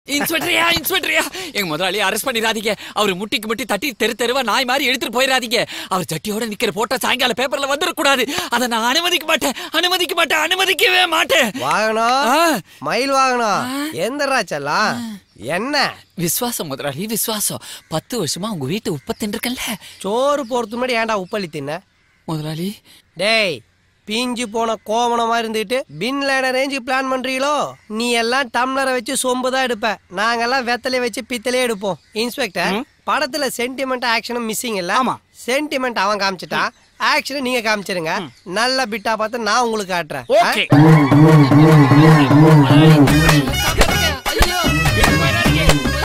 இன்ஸ்பெக்டரியா இன்ஸ்பெக்டரியா எங்க முதலாளி அரெஸ்ட் பண்ணிடாதீங்க அவர் முட்டிக்கு முட்டி தட்டி தெரு தெருவா நாய் மாதிரி எடுத்துட்டு போயிடாதீங்க அவர் சட்டியோட நிக்கிற போட்டோ சாயங்கால பேப்பர்ல வந்துடக்கூடாது அதை நான் அனுமதிக்க மாட்டேன் அனுமதிக்க மாட்டேன் அனுமதிக்கவே மாட்டேன் வாகனம் ஆ, மயில் வாகனம் எந்தரா செல்லாம் என்ன விசுவாசம் முதலாளி விசுவாசம் பத்து வருஷமா உங்க வீட்டு உற்பத்தி இருக்கல்ல சோறு போறது முன்னாடி ஏன்டா உப்பள்ளி தின்ன முதலாளி டேய் பீஞ்சு போன கோவணமா இருந்துட்டு பின் லேனர் ரேஞ்சு பிளான் பண்றீங்களோ நீ எல்லாம் டம்ளரை வச்சு சொம்பு தான் எடுப்ப நாங்கெல்லாம் வெத்தலை வச்சு பித்தலே எடுப்போம் இன்ஸ்பெக்டர் படத்துல சென்டிமெண்ட் ஆக்ஷனும் மிஸ்ஸிங் இல்ல ஆமா. சென்டிமெண்ட் அவன் காமிச்சிட்டான் ஆக்ஷனை நீங்க காமிச்சிருங்க நல்ல பிட்டா பார்த்து நான் உங்களுக்கு காட்டுறேன் ஓகே முதலாளி